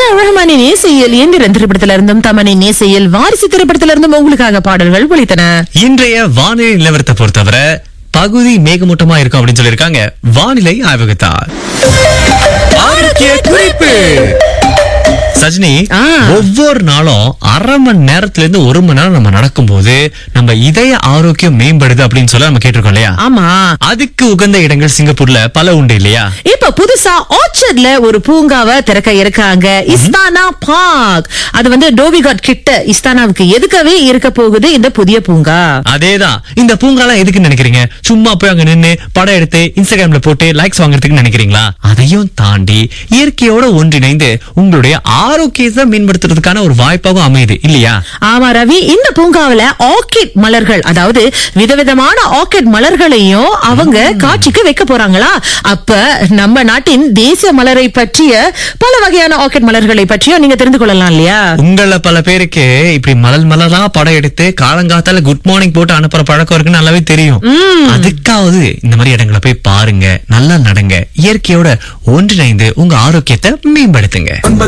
ரஹ்மானின் இசையில் எந்திரன் திரைப்படத்தில இருந்தும் தமனின் இசையில் வாரிசு திரைப்படத்தில இருந்தும் உங்களுக்காக பாடல்கள் ஒலித்தன இன்றைய வானிலை நிலவரத்தை பொறுத்தவரை பகுதி மேகமூட்டமா இருக்கும் அப்படின்னு சொல்லியிருக்காங்க வானிலை ஆய்வகத்தார் ஆரோக்கிய குறிப்பு சஜினி ஆ. ஒவ்வொரு நாளும் அரை மணி நேரத்துல இருந்து ஒரு மணி நேரம் நம்ம நடக்கும்போது நம்ம இதய ஆரோக்கியம் மேம்படுது அப்படின்னு சொல்ல நம்ம கேட்டிருக்கோம் இல்லையா ஆமா அதுக்கு உகந்த இடங்கள் சிங்கப்பூர்ல பல உண்டு இல்லையா இப்ப புதுசா ஆர்ச்சர்ட்ல ஒரு பூங்காவை திறக்க இருக்காங்க இஸ்தானா பார்க் அது வந்து டோபிகாட் கிட்ட இஸ்தானாவுக்கு எதுக்கவே இருக்க போகுது இந்த புதிய பூங்கா அதேதான் இந்த பூங்காலாம் எதுக்குன்னு நினைக்கிறீங்க சும்மா போய் அங்க நின்னு படம் எடுத்து இன்ஸ்டாகிராம்ல போட்டு லைக்ஸ் வாங்குறதுக்கு நினைக்கிறீங்களா அதையும் தாண்டி இயற்கையோட ஒன்றிணைந்து உங்களுடைய ஆரோக்கியத்தை மேம்படுத்துறதுக்கான ஒரு வாய்ப்பாகவும் அமையுது இல்லையா ஆமா ரவி இந்த பூங்காவுல ஆர்கிட் மலர்கள் அதாவது விதவிதமான ஆர்கிட் மலர்களையும் அவங்க காட்சிக்கு வைக்க போறாங்களா அப்ப நம்ம நாட்டின் தேசிய மலரை பற்றிய பல வகையான ஆர்கிட் மலர்களை பற்றியும் நீங்க தெரிந்து கொள்ளலாம் இல்லையா உங்கள பல பேருக்கு இப்படி மலர் மலரா படம் எடுத்து காலங்காத்தால குட் மார்னிங் போட்டு அனுப்புற பழக்கம் இருக்குன்னு நல்லாவே தெரியும் அதுக்காவது இந்த மாதிரி இடங்களை போய் பாருங்க நல்லா நடங்க இயற்கையோட ஒன்றிணைந்து உங்க ஆரோக்கியத்தை மேம்படுத்துங்க